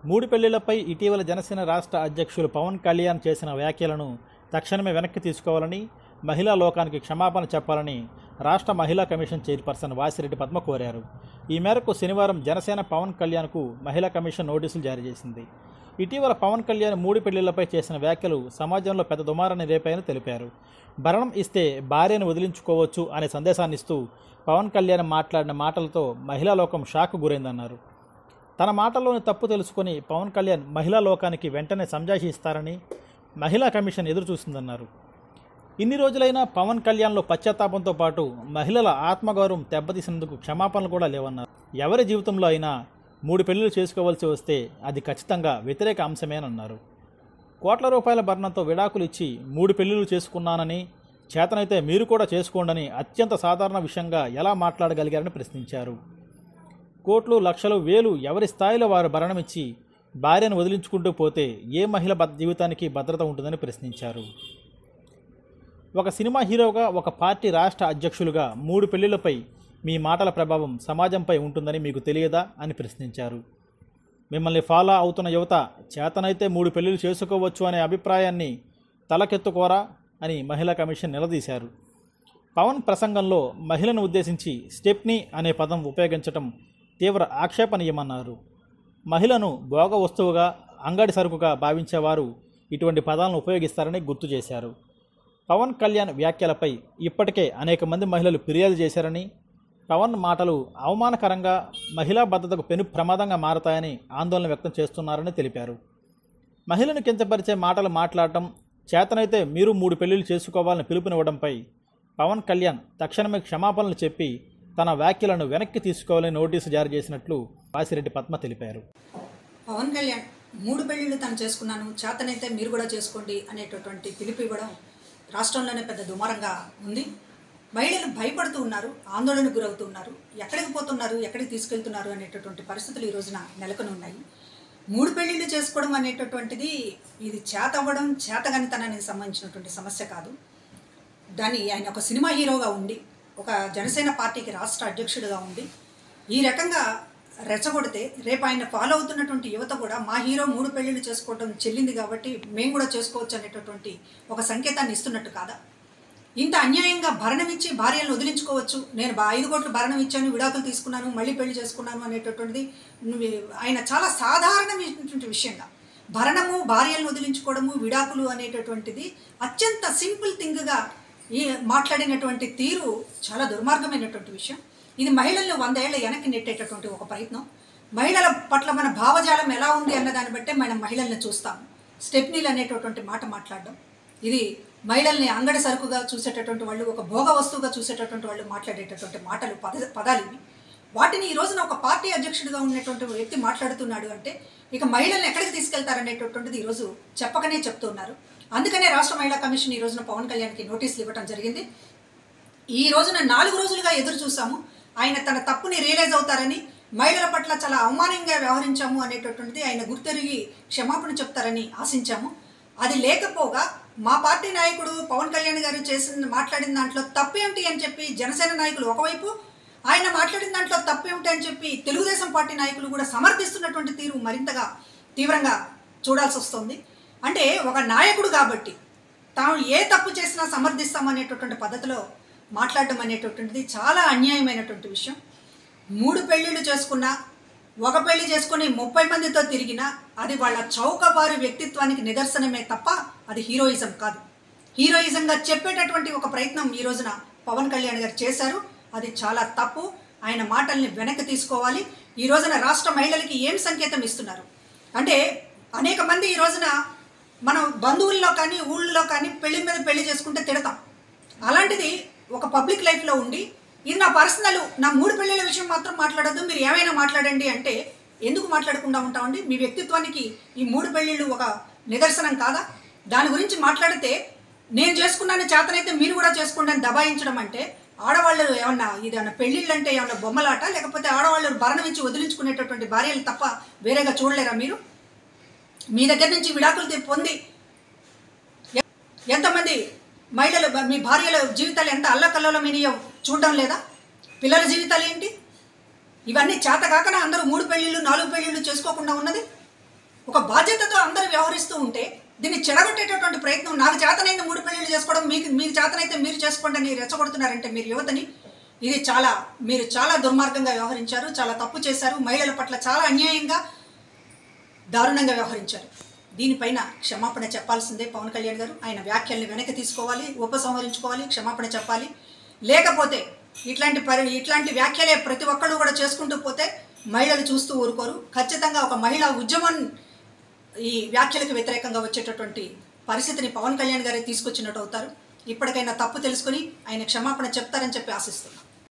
మూడు పెళ్లిళ్లపై ఇటీవల జనసేన రాష్ట్ర అధ్యక్షులు పవన్ కళ్యాణ్ చేసిన వ్యాఖ్యలను తక్షణమే వెనక్కి తీసుకోవాలని మహిళా లోకానికి క్షమాపణ చెప్పాలని రాష్ట్ర మహిళా కమిషన్ చైర్పర్సన్ వాసిరెడ్డి పద్మ కోరారు ఈ మేరకు శనివారం జనసేన పవన్ కళ్యాణ్కు మహిళా కమిషన్ నోటీసులు జారీ చేసింది ఇటీవల పవన్ కళ్యాణ్ మూడు పెళ్లిళ్లపై చేసిన వ్యాఖ్యలు సమాజంలో పెద్ద దుమారాన్ని రేపాయని తెలిపారు భరణం ఇస్తే భార్యను వదిలించుకోవచ్చు అనే సందేశాన్ని ఇస్తూ పవన్ కళ్యాణ్ మాట్లాడిన మాటలతో మహిళా లోకం షాక్ గురైందన్నారు తన మాటల్లోని తప్పు తెలుసుకొని పవన్ కళ్యాణ్ మహిళా లోకానికి వెంటనే సంజాయిషి ఇస్తారని మహిళా కమిషన్ ఎదురు చూస్తుందన్నారు ఇన్ని రోజులైనా పవన్ కళ్యాణ్లో పశ్చాత్తాపంతో పాటు మహిళల ఆత్మగౌరవం దెబ్బతీసినందుకు క్షమాపణలు కూడా లేవన్నారు ఎవరి జీవితంలో అయినా మూడు పెళ్లిళ్ళు చేసుకోవాల్సి వస్తే అది ఖచ్చితంగా వ్యతిరేక అంశమేనన్నారు కోట్ల రూపాయల భరణంతో విడాకులు ఇచ్చి మూడు పెళ్లిళ్ళు చేసుకున్నానని చేతనైతే మీరు కూడా చేసుకోండని అత్యంత సాధారణ విషయంగా ఎలా మాట్లాడగలిగారని ప్రశ్నించారు కోట్లు లక్షలు వేలు ఎవరి స్థాయిలో వారు భరణమిచ్చి భార్యను వదిలించుకుంటూ పోతే ఏ మహిళ భద్ర జీవితానికి భద్రత ఉంటుందని ప్రశ్నించారు ఒక సినిమా హీరోగా ఒక పార్టీ రాష్ట్ర అధ్యక్షులుగా మూడు పెళ్లిళ్లపై మీ మాటల ప్రభావం సమాజంపై ఉంటుందని మీకు తెలియదా అని ప్రశ్నించారు మిమ్మల్ని ఫాలో అవుతున్న యువత చేతనైతే మూడు పెళ్లిళ్ళు చేసుకోవచ్చు అనే అభిప్రాయాన్ని తలకెత్తుకోరా అని మహిళా కమిషన్ నిలదీశారు పవన్ ప్రసంగంలో మహిళను ఉద్దేశించి స్టెప్నీ అనే పదం ఉపయోగించటం తీవ్ర ఆక్షేపణీయమన్నారు మహిళను భోగ వస్తువుగా అంగడి సరుకుగా భావించేవారు ఇటువంటి పదాలను ఉపయోగిస్తారని గుర్తు చేశారు పవన్ కళ్యాణ్ వ్యాఖ్యలపై ఇప్పటికే అనేక మంది మహిళలు ఫిర్యాదు చేశారని పవన్ మాటలు అవమానకరంగా మహిళా భద్రతకు పెను ప్రమాదంగా మారతాయని ఆందోళన వ్యక్తం చేస్తున్నారని తెలిపారు మహిళను కించపరిచే మాటలు మాట్లాడటం చేతనైతే మీరు మూడు పెళ్లిళ్ళు చేసుకోవాలని పిలుపునివ్వడంపై పవన్ కళ్యాణ్ తక్షణమే క్షమాపణలు చెప్పి తన వ్యాఖ్యలను వెనక్కి తీసుకోవాలని నోటీసు జారీ చేసినట్లు వాసిరెడ్డి పద్మ తెలిపారు పవన్ కళ్యాణ్ మూడు పెళ్ళిళ్ళు తను చేసుకున్నాను చేతనైతే మీరు కూడా చేసుకోండి అనేటటువంటి పిలుపు ఇవ్వడం రాష్ట్రంలోనే పెద్ద దుమారంగా ఉంది మహిళలు భయపడుతూ ఉన్నారు ఆందోళనకు గురవుతూ ఉన్నారు ఎక్కడికి పోతున్నారు ఎక్కడికి తీసుకెళ్తున్నారు అనేటటువంటి పరిస్థితులు ఈ రోజున నెలకొని ఉన్నాయి మూడు పెళ్ళిళ్ళు చేసుకోవడం అనేటటువంటిది ఇది చేత అవ్వడం చేతగనితనానికి సంబంధించినటువంటి సమస్య కాదు దాన్ని ఆయన ఒక సినిమా హీరోగా ఉండి ఒక జనసేన పార్టీకి రాష్ట్ర అధ్యక్షుడిగా ఉండి ఈ రకంగా రెచ్చగొడితే రేపు ఆయన ఫాలో అవుతున్నటువంటి యువత కూడా మా హీరో మూడు పెళ్ళిళ్ళు చేసుకోవడం చెల్లింది కాబట్టి మేము కూడా చేసుకోవచ్చు అనేటటువంటి ఒక సంకేతాన్ని ఇస్తున్నట్టు కాదా ఇంత అన్యాయంగా భరణం ఇచ్చి భార్యలను వదిలించుకోవచ్చు నేను బా- ఐదు కోట్లు భరణం ఇచ్చాను విడాకులు తీసుకున్నాను మళ్ళీ పెళ్లి చేసుకున్నాను అనేటటువంటిది నువ్వు ఆయన చాలా సాధారణమైనటువంటి విషయంగా భరణము భార్యలను వదిలించుకోవడము విడాకులు అనేటటువంటిది అత్యంత సింపుల్ థింగ్గా ఈ మాట్లాడినటువంటి తీరు చాలా దుర్మార్గమైనటువంటి విషయం ఇది మహిళలను వందేళ్ల వెనక్కి నెట్టేటటువంటి ఒక ప్రయత్నం మహిళల పట్ల మన భావజాలం ఎలా ఉంది అన్న దాన్ని బట్టే మనం మహిళల్ని చూస్తాము స్టెప్నీలు అనేటటువంటి మాట మాట్లాడడం ఇది మహిళల్ని అంగడి సరుకుగా చూసేటటువంటి వాళ్ళు ఒక భోగ వస్తువుగా చూసేటటువంటి వాళ్ళు మాట్లాడేటటువంటి మాటలు పద పదాలు ఇవి వాటిని ఈ రోజున ఒక పార్టీ అధ్యక్షుడిగా ఉన్నటువంటి వ్యక్తి మాట్లాడుతున్నాడు అంటే ఇక మహిళల్ని ఎక్కడికి తీసుకెళ్తారనేటటువంటిది ఈరోజు చెప్పకనే చెప్తున్నారు అందుకనే రాష్ట్ర మహిళా కమిషన్ ఈ రోజున పవన్ కళ్యాణ్కి నోటీసులు ఇవ్వడం జరిగింది ఈ రోజున నాలుగు రోజులుగా ఎదురు చూసాము ఆయన తన తప్పుని రియలైజ్ అవుతారని మహిళల పట్ల చాలా అవమానంగా వ్యవహరించాము అనేటటువంటిది ఆయన గుర్తెరిగి క్షమాపణ చెప్తారని ఆశించాము అది లేకపోగా మా పార్టీ నాయకుడు పవన్ కళ్యాణ్ గారు చేసిన మాట్లాడిన దాంట్లో తప్పేమిటి అని చెప్పి జనసేన నాయకులు ఒకవైపు ఆయన మాట్లాడిన దాంట్లో తప్పేమిటి అని చెప్పి తెలుగుదేశం పార్టీ నాయకులు కూడా సమర్థిస్తున్నటువంటి తీరు మరింతగా తీవ్రంగా చూడాల్సి వస్తుంది అంటే ఒక నాయకుడు కాబట్టి తాను ఏ తప్పు చేసినా సమర్థిస్తామనేటటువంటి పద్ధతిలో మాట్లాడడం అనేటటువంటిది చాలా అన్యాయమైనటువంటి విషయం మూడు పెళ్ళిళ్ళు చేసుకున్నా ఒక పెళ్లి చేసుకుని ముప్పై మందితో తిరిగినా అది వాళ్ళ చౌకబారు వ్యక్తిత్వానికి నిదర్శనమే తప్ప అది హీరోయిజం కాదు హీరోయిజంగా చెప్పేటటువంటి ఒక ప్రయత్నం ఈ రోజున పవన్ కళ్యాణ్ గారు చేశారు అది చాలా తప్పు ఆయన మాటల్ని వెనక్కి తీసుకోవాలి ఈ రోజున రాష్ట్ర మహిళలకి ఏం సంకేతం ఇస్తున్నారు అంటే అనేక మంది ఈ రోజున మనం బంధువుల్లో కానీ ఊళ్ళో కానీ పెళ్లి మీద పెళ్లి చేసుకుంటే తిడతాం అలాంటిది ఒక పబ్లిక్ లైఫ్లో ఉండి ఇది నా పర్సనల్ నా మూడు పెళ్ళిళ్ళ విషయం మాత్రం మాట్లాడొద్దు మీరు ఏమైనా మాట్లాడండి అంటే ఎందుకు మాట్లాడకుండా ఉంటామండి మీ వ్యక్తిత్వానికి ఈ మూడు పెళ్ళిళ్ళు ఒక నిదర్శనం కాదా దాని గురించి మాట్లాడితే నేను చేసుకున్నాను చేతనైతే మీరు కూడా చేసుకోండి అని దబాయించడం అంటే ఆడవాళ్ళు ఏమన్నా ఇది ఏమన్నా పెళ్ళిళ్ళు అంటే ఏమన్నా బొమ్మలాట లేకపోతే ఆడవాళ్ళు భరణం ఇచ్చి వదిలించుకునేటటువంటి భార్యలు తప్ప వేరేగా చూడలేరా మీరు మీ దగ్గర నుంచి విడాకులు తె- పొంది ఎ- ఎంతమంది మహిళలు బ- మీ భార్యల జీవితాలు ఎంత అల్లకల్లోలమైనయో చూడడం లేదా పిల్లల జీవితాలు ఏంటి ఇవన్నీ చేతకాకన అందరూ మూడు పెళ్ళిళ్ళు నాలుగు పెళ్ళిళ్ళు చేసుకోకుండా ఉన్నది ఒక బాధ్యతతో అందరూ వ్యవహరిస్తూ ఉంటే దీన్ని చెడగొట్టేటటువంటి ప్రయత్నం నాకు చేతనైంది మూడు పెళ్లిళ్ళు చేసుకోవడం మీకు మీకు చేతనైతే మీరు చేసుకోండి అని రెచ్చగొడుతున్నారంటే మీరు యువతని ఇది చాలా మీరు చాలా దుర్మార్గంగా వ్యవహరించారు చాలా తప్పు చేశారు మహిళల పట్ల చాలా అన్యాయంగా దారుణంగా వ్యవహరించారు దీనిపైన క్షమాపణ చెప్పాల్సిందే పవన్ కళ్యాణ్ గారు ఆయన వ్యాఖ్యల్ని వెనక్కి తీసుకోవాలి ఉపసంహరించుకోవాలి క్షమాపణ చెప్పాలి లేకపోతే ఇట్లాంటి పరి ఇట్లాంటి వ్యాఖ్యలే ప్రతి ఒక్కళ్ళు కూడా చేసుకుంటూ పోతే మహిళలు చూస్తూ ఊరుకోరు ఖచ్చితంగా ఒక మహిళా ఉద్యమం ఈ వ్యాఖ్యలకు వ్యతిరేకంగా వచ్చేటటువంటి పరిస్థితిని పవన్ కళ్యాణ్ గారే తీసుకొచ్చినట్టు అవుతారు ఇప్పటికైనా తప్పు తెలుసుకుని ఆయన క్షమాపణ చెప్తారని చెప్పి ఆశిస్తున్నాం